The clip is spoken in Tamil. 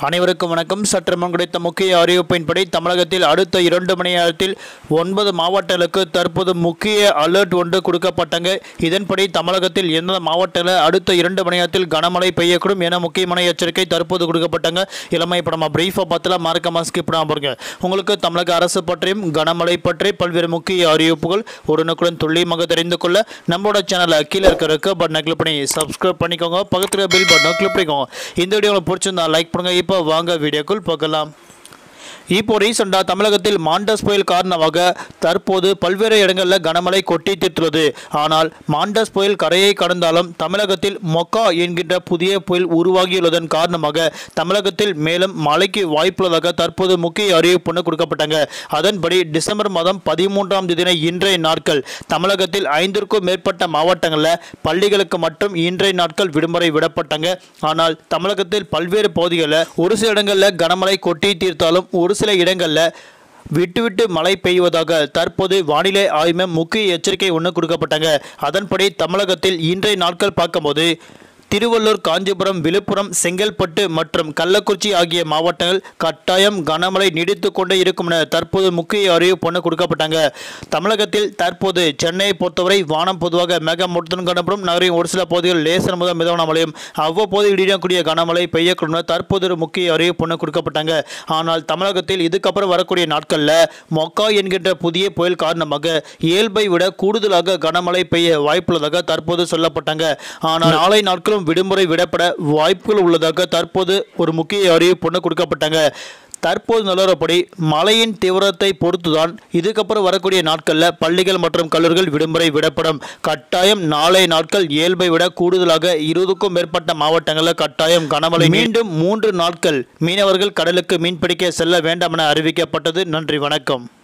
அனைவருக்கும் வணக்கம் சற்று முன் கிடைத்த முக்கிய அறிவிப்பின்படி தமிழகத்தில் அடுத்த இரண்டு மணி நேரத்தில் ஒன்பது மாவட்டங்களுக்கு தற்போது முக்கிய அலர்ட் ஒன்று கொடுக்கப்பட்டங்க இதன்படி தமிழகத்தில் எந்த மாவட்டத்தில் அடுத்த இரண்டு மணி நேரத்தில் கனமழை பெய்யக்கூடும் என முக்கியமான எச்சரிக்கை தற்போது கொடுக்கப்பட்டங்க இளமை இப்போ நம்ம பிரீஃபாக பார்த்தல மறக்காம ஸ்கிப் பண்ணாம பாருங்க உங்களுக்கு தமிழக அரசு பற்றியும் கனமழை பற்றி பல்வேறு முக்கிய அறிவிப்புகள் உடனுக்குடன் துல்லியமாக தெரிந்து கொள்ள நம்மளோட சேனலை கீழே இருக்க இருக்க பட்டனை கிளிக் பண்ணி சப்ஸ்கிரைப் பண்ணிக்கோங்க பக்கத்தில் பில் பட்டனை கிளிக் பண்ணிக்கோங்க இந்த வீடியோ உங்களுக்கு பிடிச்சிருந்தா லைக் பண்ணுங்க இப்போ வாங்க வீடியோக்குள் பார்க்கலாம் இப்போ ரீசெண்டாக தமிழகத்தில் மாண்டஸ் புயல் காரணமாக தற்போது பல்வேறு இடங்களில் கனமழை கொட்டி தீர்த்துள்ளது ஆனால் மாண்டஸ் புயல் கரையை கடந்தாலும் தமிழகத்தில் மொக்கா என்கின்ற புதிய புயல் உருவாகியுள்ளதன் காரணமாக தமிழகத்தில் மேலும் மழைக்கு வாய்ப்புள்ளதாக தற்போது முக்கிய அறிவிப்பு கொடுக்கப்பட்டாங்க அதன்படி டிசம்பர் மாதம் பதிமூன்றாம் தேதி இன்றைய நாட்கள் தமிழகத்தில் ஐந்திற்கும் மேற்பட்ட மாவட்டங்களில் பள்ளிகளுக்கு மட்டும் இன்றைய நாட்கள் விடுமுறை விடப்பட்டாங்க ஆனால் தமிழகத்தில் பல்வேறு பகுதிகளில் ஒரு சில இடங்களில் கனமழை கொட்டி தீர்த்தாலும் ஒரு சில இடங்களில் விட்டு விட்டு மழை பெய்வதாக தற்போது வானிலை ஆய்வு மையம் முக்கிய எச்சரிக்கை ஒன்று கொடுக்கப்பட்டாங்க அதன்படி தமிழகத்தில் இன்றைய நாட்கள் பார்க்கும்போது திருவள்ளூர் காஞ்சிபுரம் விழுப்புரம் செங்கல்பட்டு மற்றும் கள்ளக்குறிச்சி ஆகிய மாவட்டங்கள் கட்டாயம் கனமழை நீடித்து கொண்டே இருக்கும் என தற்போது முக்கிய அறிவிப்பு ஒன்று கொடுக்கப்பட்டாங்க தமிழகத்தில் தற்போது சென்னையை பொறுத்தவரை வானம் பொதுவாக மேகமூட்டத்துடன் காணப்படும் நகரின் ஒரு சில பகுதிகள் லேசர் முதல் மிதமான மழையும் அவ்வப்போது இடியக்கூடிய கனமழை பெய்யக்கூடும் என தற்போது ஒரு முக்கிய அறிவிப்பு ஒன்று கொடுக்கப்பட்டாங்க ஆனால் தமிழகத்தில் இதுக்கப்புறம் வரக்கூடிய நாட்களில் மொக்கா என்கின்ற புதிய புயல் காரணமாக இயல்பை விட கூடுதலாக கனமழை பெய்ய வாய்ப்புள்ளதாக தற்போது சொல்லப்பட்டாங்க ஆனால் நாளை நாட்களும் விடுமுறை விடப்பட வாய்ப்புகள் உள்ளதாக தற்போது ஒரு முக்கிய அறிவிப்பு ஒன்று கொடுக்கப்பட்டாங்க தற்போது நிலவரப்படி மழையின் தீவிரத்தை பொறுத்துதான் இதுக்கப்புறம் வரக்கூடிய நாட்களில் பள்ளிகள் மற்றும் கல்லூரிகள் விடுமுறை விடப்படும் கட்டாயம் நாளை நாட்கள் இயல்பை விட கூடுதலாக இருபதுக்கும் மேற்பட்ட மாவட்டங்களில் கட்டாயம் கனமழை மீண்டும் மூன்று நாட்கள் மீனவர்கள் கடலுக்கு மீன்பிடிக்க செல்ல வேண்டாம் என அறிவிக்கப்பட்டது நன்றி வணக்கம்